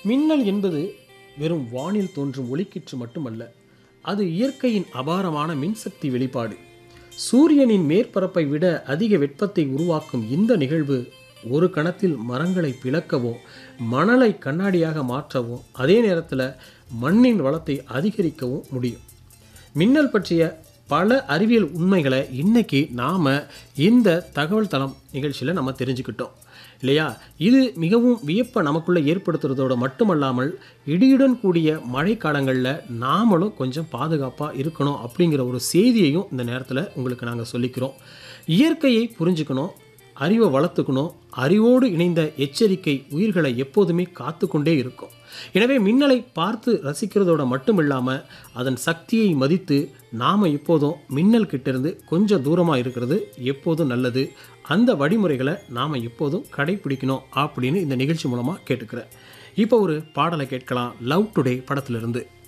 மின்னல் என்பது வெறும் வானில் தோன்றும் ஒளிக்கிற்று மட்டுமல்ல அது இயற்கையின் அபாரமான மின்சக்தி வெளிப்பாடு சூரியனின் மேற்பரப்பை விட அதிக வெப்பத்தை உருவாக்கும் இந்த நிகழ்வு ஒரு கணத்தில் மரங்களை பிளக்கவும் மணலை கண்ணாடியாக மாற்றவும் அதே நேரத்தில் மண்ணின் வளத்தை அதிகரிக்கவும் முடியும் மின்னல் பற்றிய பல அறிவியல் உண்மைகளை இன்னைக்கு நாம் இந்த தகவல் தளம் நிகழ்ச்சியில் நம்ம தெரிஞ்சுக்கிட்டோம் இல்லையா இது மிகவும் வியப்பை நமக்குள்ளே ஏற்படுத்துறதோடு மட்டுமல்லாமல் இடியுடன் கூடிய மழை காலங்களில் நாமளும் கொஞ்சம் பாதுகாப்பாக இருக்கணும் அப்படிங்கிற ஒரு செய்தியையும் இந்த நேரத்தில் உங்களுக்கு நாங்கள் சொல்லிக்கிறோம் இயற்கையை புரிஞ்சுக்கணும் அறிவை வளர்த்துக்கணும் அறிவோடு இணைந்த எச்சரிக்கை உயிர்களை எப்போதுமே காத்து கொண்டே இருக்கும் எனவே மின்னலை பார்த்து ரசிக்கிறதோட மட்டும் இல்லாமல் அதன் சக்தியை மதித்து நாம் எப்போதும் மின்னல் கிட்டேருந்து கொஞ்சம் தூரமாக இருக்கிறது எப்போதும் நல்லது அந்த வழிமுறைகளை நாம் எப்போதும் கடைப்பிடிக்கணும் அப்படின்னு இந்த நிகழ்ச்சி மூலமாக கேட்டுக்கிறேன் இப்போ ஒரு பாடலை கேட்கலாம் லவ் டுடே படத்திலிருந்து